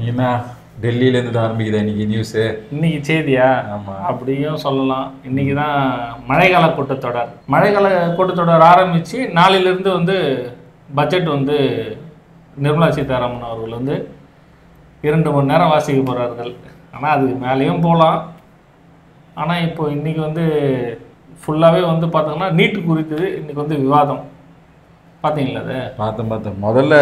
நீ என்ன டெல்லியில இருந்து ஆரம்பிக்குதா இன்னைக்கு நியூஸ் இன்னைக்கு செய்தியா ஆமா அப்படியும் சொல்லலாம் இன்னைக்கு தான் மழைக்கால கூட்டத்தொடர் மழைக்கால கூட்டத்தொடர் ஆரம்பித்து நாளையிலேருந்து வந்து பட்ஜெட் வந்து நிர்மலா சீதாராமன் அவர்கள் வந்து இரண்டு மணி நேரம் வாசிக்க போகிறார்கள் ஆனால் அதுக்கு மேலேயும் போகலாம் ஆனால் இப்போ இன்னைக்கு வந்து ஃபுல்லாகவே வந்து பார்த்தோங்கன்னா நீட்டு குறித்து இன்னைக்கு வந்து விவாதம் பார்த்தீங்களா அது பார்த்தேன் பார்த்தேன் முதல்ல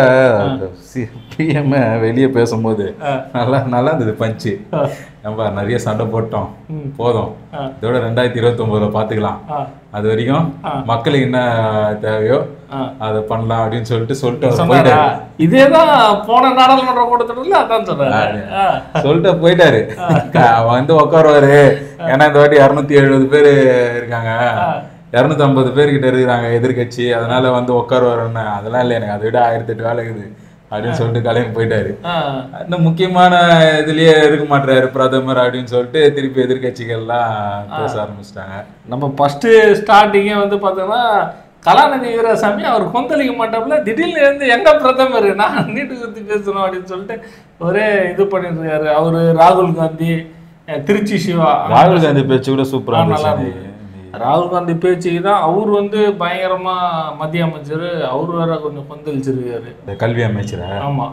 பிஎம் வெளியே பேசும்போது நல்லா நல்லா இருந்தது பஞ்சு நம்ம நிறைய சண்டை போட்டோம் ம். போதும் ஆ. இதோட ரெண்டாயிரத்தி இருபத்தி ஒன்பதுல பாத்துக்கலாம் ஆ அது வரைக்கும் ஆ. மக்களுக்கு என்ன தேவையோ ஆ அதை பண்ணலாம் அப்படின்னு சொல்லிட்டு சொல்லிட்டு அவர் சொன்னாரா போயிட்டாரு இதே தான் போன நாடாளுமன்ற கூட்டத்தொடரில் அதான் சொன்னாரு ஆ சொல்லிட்டு போயிட்டாரு அவன் வந்து உட்காருவாரு ஏன்னா இந்த வாட்டி இரநூத்தி எழுபது பேர் இருக்காங்க இரநூத்தி ஐம்பது பேர் கிட்ட இருக்கிறாங்க எதிர்க்கட்சி அதனால வந்து உட்காருவாருன்னு அதெல்லாம் இல்லை எனக்கு அதை விட ஆயிரத்தி எட்டு வேலை இருக்குது அப்படின்னு சொல்லிட்டு கிளம்பி போயிட்டாரு ஆ இன்னும் முக்கியமான இதுலயே இருக்க மாட்டாரு பிரதமர் அப்படின்னு சொல்லிட்டு திருப்பி எதிர்க்கட்சிகள்லாம் பேச ஆரம்பிச்சிட்டாங்க நம்ம ஃபஸ்ட்டு ஸ்டார்டிங்கே வந்து பார்த்தோன்னா கலாநிதி வீராசாமி அவர் கொந்தளிக்க மாட்டாப்புல திடீர்னு வந்து எங்க பிரதமர் நான் நீட்டு குறித்து பேசணும் அப்படின்னு சொல்லிட்டு ஒரே இது பண்ணிட்டு இருக்காரு அவரு ராகுல் காந்தி அஹ், திருச்சி சிவா ராகுல் காந்தி பேச்சு கூட சூப்பரா ஆ, நல்லா இருந்துச்சு ராகுல் காந்தி பேச்சுக்கு தான் அவர் வந்து பயங்கரமா மத்திய அமைச்சர் அவர் வேற கொஞ்சம் கொந்தளிச்சிருக்காரு இந்த கல்வி அமைச்சரா ஆமா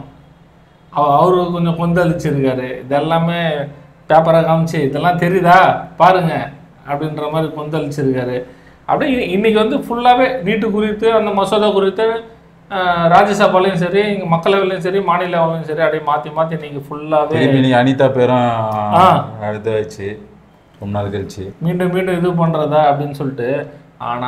அவ- அவரு கொஞ்சம் கொந்தளிச்சிருக்காரு இதெல்லாமே பேப்பரை காமிச்சு இதெல்லாம் தெரியுதா பாருங்க அப்படின்ற மாதிரி கொந்தளிச்சிருக்காரு அப்படியே இ- இன்னைக்கு வந்து ஃபுல்லாவே நீட்டு குறித்து அந்த மசோதா குறித்து அஹ், ராஜ்யசபாலையும் சரி இங்க மக்களவையிலையும் சரி மாநிலவையும் சரி அப்படியே மாத்தி மாத்தி இன்னைக்கு ஃபுல்லாவே திருப்பி நீ அனிதா பேரும் ஆ. அடுத்து வச்சு ரொம்ப நாள் கழிச்சு மீண்டும் மீண்டும் இது பண்றதா அப்படின்னு சொல்லிட்டு ஆனா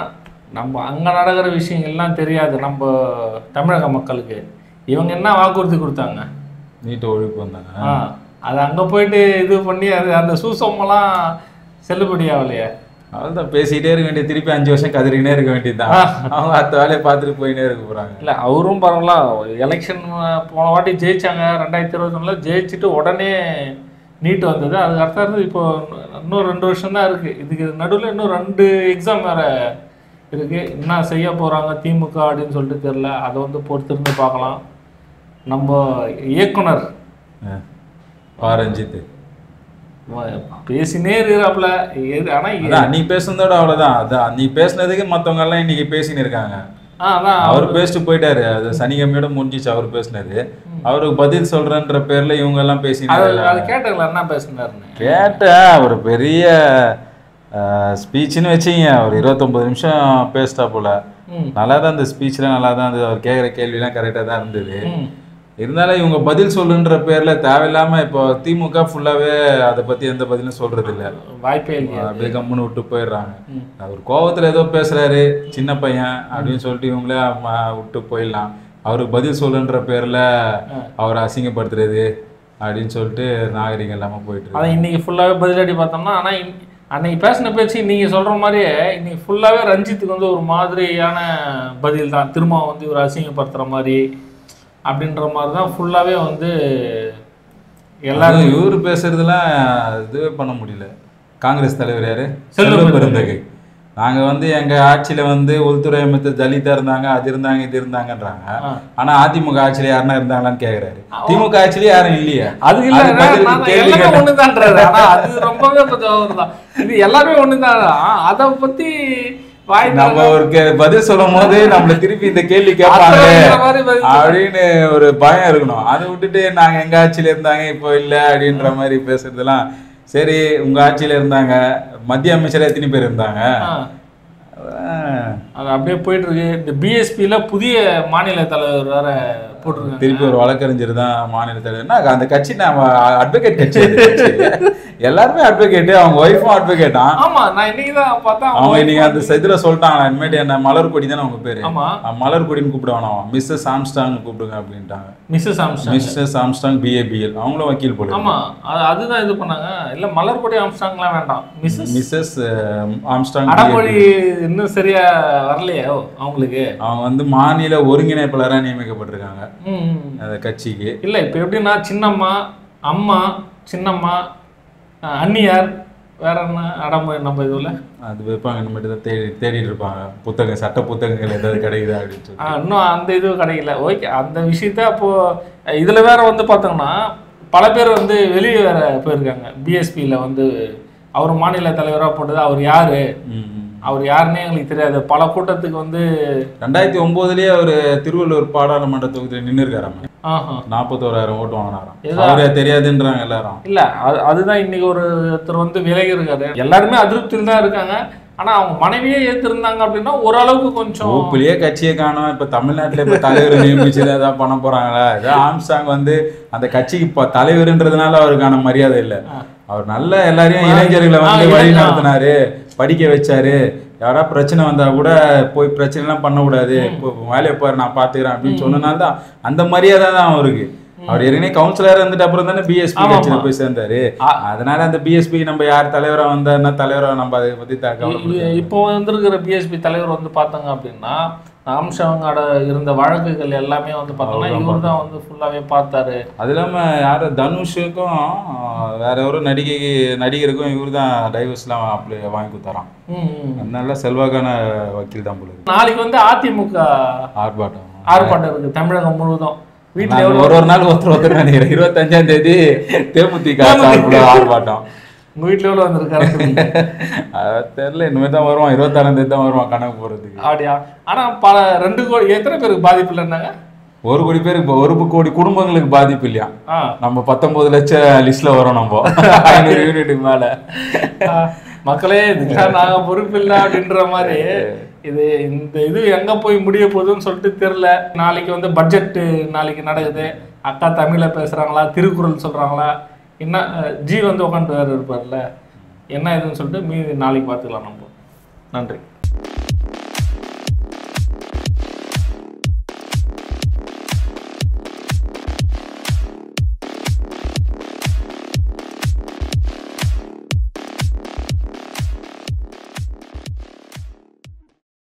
நம்ம அங்க நடக்கிற விஷயங்கள்லாம் தெரியாது நம்ம தமிழக மக்களுக்கு இவங்க என்ன வாக்குறுதி கொடுத்தாங்க நீட்டு ஒழிப்பு வந்தாங்க ஆ அது அங்க போயிட்டு இது பண்ணி அது அந்த சூசமெல்லாம் செல்லுபடி ஆகலையே அவ்வளவுதான் பேசிட்டே இருக்க வேண்டியது திருப்பி அஞ்சு வருஷம் கதறினே இருக்க வேண்டியதுதான் அவங்க அடுத்த வேலையை பார்த்துட்டு போயினே இருக்க போறாங்க இல்ல அவரும் பரவாயில்ல எலெக்ஷன் போன வாட்டி ஜெயிச்சாங்க ரெண்டாயிரத்தி இருபத்தொன்னுல ஜெயிச்சுட்டு உடனே நீட் வந்தது அதுக்கு அடுத்தது இப்போ இன்னும் ரெண்டு வருஷம் தான் இருக்கு இதுக்கு நடுவில் இன்னும் ரெண்டு எக்ஸாம் வேற இருக்கு என்ன செய்ய போறாங்க திமுக அப்படின்னு சொல்லிட்டு தெரியல அதை வந்து பொறுத்திருந்து பார்க்கலாம் நம்ம இயக்குனர் ஆ, ரஞ்சித் வ- பேசினே இருக்கிறாப்புல எது ஆனா எ- அதான் நீ பேசுனதோட அவ்வளவுதான் அதான் நீ பேசுனதுக்கு மத்தவங்க எல்லாம் இன்னைக்கு பேசின்னு இருக்காங்க ஆ, அதான் அவர் பேசிட்டு போயிட்டாரு அது சனிக்கிழமையோட முடிஞ்சிச்சு அவர் பேசினது அவருக்கு பதில் சொல்றேன்ற பேர்ல இவங்க எல்லாம் அது பேசினாங்க அது கேட்டல என்ன பேசினாருன்னு கேட்டேன் ஒரு பெரிய ஸ்பீச்னு வச்சிங்க ஒரு இருபத்தொன்பது நிமிஷம் பேசிட்டா போல ம். நல்லா தான் இந்த ஸ்பீச்லாம் நல்லா தான் இருந்தது அவர் கேட்குற கேள்விலாம் கரெக்டாக தான் இருந்தது ம். இருந்தாலும் இவங்க பதில் சொல்லுன்ற பேர்ல தேவையில்லாம இப்போ திமுக ஃபுல்லாவே அதை பத்தி எந்த பதிலும் சொல்றது இல்ல வாய்ப்பே இல்லையா அப்படியே கம்முன்னு விட்டு போயிடுறாங்க அவர் கோவத்துல ஏதோ பேசுறாரு சின்ன பையன் அப்படின்னு சொல்லிட்டு இவங்களே ம- விட்டு போயிடலாம் அவருக்கு பதில் சொல்லுன்ற பேர்ல அவரை அசிங்கப்படுத்துறது அப்படின்னு சொல்லிட்டு நாகரிகம் இல்லாம போயிட்டு இருக்கு அதான் இன்னைக்கு ஃபுல்லாகவே பதிலடி பார்த்தோம்னா ஆனால் அன்னைக்கு பேசின பேச்சு நீங்கள் சொல்கிற மாதிரியே இன்னைக்கு ஃபுல்லாகவே ரஞ்சித்துக்கு வந்து ஒரு மாதிரியான பதில் தான் திரும்ப வந்து இவர் அசிங்கப்படுத்துகிற மாதிரி அப்படின்ற மாதிரி தான் ஃபுல்லாகவே வந்து எல்லாரும் எல்லாரும் இவரு பேசுறதுலாம் இதுவே பண்ண முடியல காங்கிரஸ் தலைவர் யாரு செல்வ செல்வ பெருந்தகை நாங்க வந்து எங்க ஆட்சியில வந்து உள்துறை அமைச்சர் ஜலிதா இருந்தாங்க அது இருந்தாங்க இது இருந்தாங்கன்றாங்க ஆ. ஆனா அதிமுக ஆட்சியில யாருன்னா இருந்தாங்களான்னு கேக்குறாரு திமுக ஆட்சியில யாரும் இல்லையே அது இல்ல அது பதிலுக்கு நான் கேள்வி எல்லாமே கேட்டேன். ஒண்ணுதான்றாரு ஆனா அது ரொம்பவே கொஞ்சம் தான் இது எல்லாமே ஒண்ணுதான் அதை பத்தி வாய் நம்ம ஒரு கே- பதில் சொல்லும் போது நம்மள திருப்பி இந்த கேள்வி கேட்பாங்க அர்த்தம் மாதிரி பதில் சொல்ல- அப்படின்னு ஒரு பயம் இருக்கணும் அதை விட்டுட்டு நாங்க எங்க ஆட்சியில இருந்தாங்க இப்போ இல்ல அப்படின்ற மாதிரி பேசுறதெல்லாம் சரி உங்க ஆட்சியில இருந்தாங்க மத்திய அமைச்சர் எத்தனை பேர் இருந்தாங்க ஆ. அஹ் அது அப்படியே போயிட்டு இருக்கு இந்த பிஎஸ்பியில புதிய மாநில தலைவர் வேற போட்டிருக்காங்க திருப்பி ஒரு வழக்கறிஞர் தான் மாநில தலைவர்னா அந்த கட்சி நம்ம அட்வொகேட் கட்சி அது கட்சி. எல்லாருமே அட்வொகேட் அவங்க ஒய்ஃபும் அட்வொகேட்டா ஆமா நான் இன்னைக்கு தான் பார்த்தா அவங்க இன்னைக்கு அந்த இதுல சொல்லிட்டாங்க இனிமேட்டு என்ன மலர் கொடி தானே அவங்க பேரு ஆமா அஹ் மலர் கொடின்னு கூப்பிட வேணாம் மிஸ்ஸஸ் ஆம்ஸ்டாங் கூப்பிடுங்க அப்படின்ட்டாங்க Mrs Armstrong Mrs Armstrong BABL அவங்களும் வக்கீல் போல ஆமா அது அதுதான் இது பண்ணாங்க இல்ல மலர்கொடி ஆம்ஸ்டாங்லாம் வேண்டாம் மிஸ்ஸஸ் மிஸ்ஸஸ் ஆம்ஸ்டாங் அடமொழி இன்னும் சரியா வரலையோ அவங்களுக்கு அவங்க வந்து மாநில ஒருங்கிணைப்பாளராக நியமிக்கப்பட்டிருக்காங்க ம், ம். அந்த கட்சிக்கு இல்ல இப்ப எப்படின்னா சின்னம்மா அம்மா சின்னம்மா அஹ், அண்ணியார் வேற என்ன அடம் நம்ம இதுல அது வைப்பாங்க இனிமேட்டு தான் தேடி தேடிட்டு இருப்பாங்க புத்தகம் சட்ட புத்தகங்கள் ஏதாவது கிடைக்குதா அப்படின்னு சொல்லி ஆ, இன்னும் அந்த இது கிடைக்கல ஓகே அந்த விஷயத்த அப்போ இதுல வேற வந்து பார்த்தோம்னா பல பேர் வந்து வெளியே வேற போயிருக்காங்க பிஎஸ்பியில் வந்து அவர் மாநில தலைவராக போட்டது அவர் யாரு ம், ம். அவர் யாருன்னே எங்களுக்கு தெரியாது பல கூட்டத்துக்கு வந்து ரெண்டாயிரத்தி ஒன்பதுலயே அவரு திருவள்ளூர் பாராளுமன்ற தொகுதியில் நின்று இருக்காராம் ஆஹா நாற்பத்தோராயிரம் ஓட்டு வாங்கினாராம் ஏதோ- அவரே தெரியாதுன்றாங்க எல்லாரும் இல்ல அது அதுதான் இன்னைக்கு ஒரு ஒருத்தர் வந்து விலகி இருக்காரு எல்லாருமே அதிருப்தியில் தான் இருக்காங்க ஆனா அவங்க மனைவியே ஏத்திருந்தாங்க அப்படின்னா ஓரளவுக்கு கொஞ்சம் ஊப்பிலேயே கட்சியை காணோம் இப்ப தமிழ்நாட்டுல இப்ப தலைவர் நியமிச்சு தான் ஏதாவது பண்ண போறாங்களா ஏதோ ஆம்சாங் வந்து அந்த கட்சிக்கு இப்ப தலைவர்ன்றதுனால அவருக்கான மரியாதை இல்ல ஆ. அவர் நல்ல எல்லாரையும் இளைஞர்களை ஆ, வந்து வழி இளைஞர். நடத்தினாரு படிக்க வச்சாரு யாரா பிரச்சனை வந்தா கூட போய் பிரச்சனை எல்லாம் பண்ணக்கூடாது இப்போ வேலையை பாரு நான் பாத்துக்கிறேன் அப்படின்னு சொன்னனால தான் அந்த மரியாதை தான் அவருக்கு அவர் ஏற்கனவே கவுன்சிலர் இருந்துட்டு அப்புறம் தானே பிஎஸ்பி ஆமா, கட்சியில ஆமா. போய் சேர்ந்தாரு ஆ. அதனால அந்த பிஎஸ்பி நம்ம யார் தலைவரா வந்தாருன்னா தலைவரா நம்ம அதை பத்தி த- கவலைப்பட இ- இப்போ வந்திருக்கிற பிஎஸ்பி தலைவர் வந்து பார்த்தாங்க அப்படின்னா அம்சவங்கட இருந்த வழக்குகள் எல்லாமே வந்து பார்த்தோம்னா அவர்தான் இவர் தான் வந்து ஃபுல்லாவே பார்த்தாரு அது இல்லாம யாரு தனுஷுக்கும் ஆஹ், வேற ஒரு நடிகை நடிகருக்கும் இவர் தான் டைவர்ஸ்லாம் அப்ளை வாங்கி கொடுத்தாராம் ம், ம். நல்ல செல்வாக்கான வக்கீல் தான் போல இருக்கு. நாளைக்கு வந்து அதிமுக ஆர்ப்பாட்டம் ஆர்ப்பாட்டம் இருக்கு தமிழகம் முழுவதும் வீட்டுல நான் எவ்வளவு ஒரு ஒரு நாள் ஒருத்தர் ஒருத்தர் நினைக்கிறேன் இருபத்தஞ்சாம் தேதி தேமுதிக சார்புல ஆர்ப்பாட்டம் உங்க வீட்டுல எவ்வளவு வந்திருக்காரு அது தெரியல இனிமே தான் வருவான் இருபத்தாறாம் தேதி தான் வருவான் கணக்கு போறதுக்கு அப்படியா ஆனா பல ரெண்டு கோடி எத்தனை பேருக்கு பாதிப்பு இல்லைன்னாங்க ஒரு கோடி பேருக்கு இப்போ ஒரு கோடி குடும்பங்களுக்கு பாதிப்பு இல்லையா ஆ நம்ம பத்தொன்பது லட்சம் லிஸ்ட்ல வரோம் நம்ம ஐநூறு யூனிட்டுக்கு மேல ஆ, மக்களே இதுக்கெல்லாம் நாங்க பொறுப்பு இல்லை அப்படின்ற மாதிரி இது இந்த இது எங்க போய் முடிய போகுதுன்னு சொல்லிட்டு தெரியல நாளைக்கு வந்து பட்ஜெட் நாளைக்கு நடக்குது அக்கா தமிழ்ல பேசுறாங்களா திருக்குறள் சொல்றாங்களா என்ன அஹ், ஜி வந்து உட்காந்து வேறு இருப்பார்ல என்ன இதுன்னு சொல்லிட்டு மீதி நாளைக்கு பார்த்துக்கலாம் நம்ம நன்றி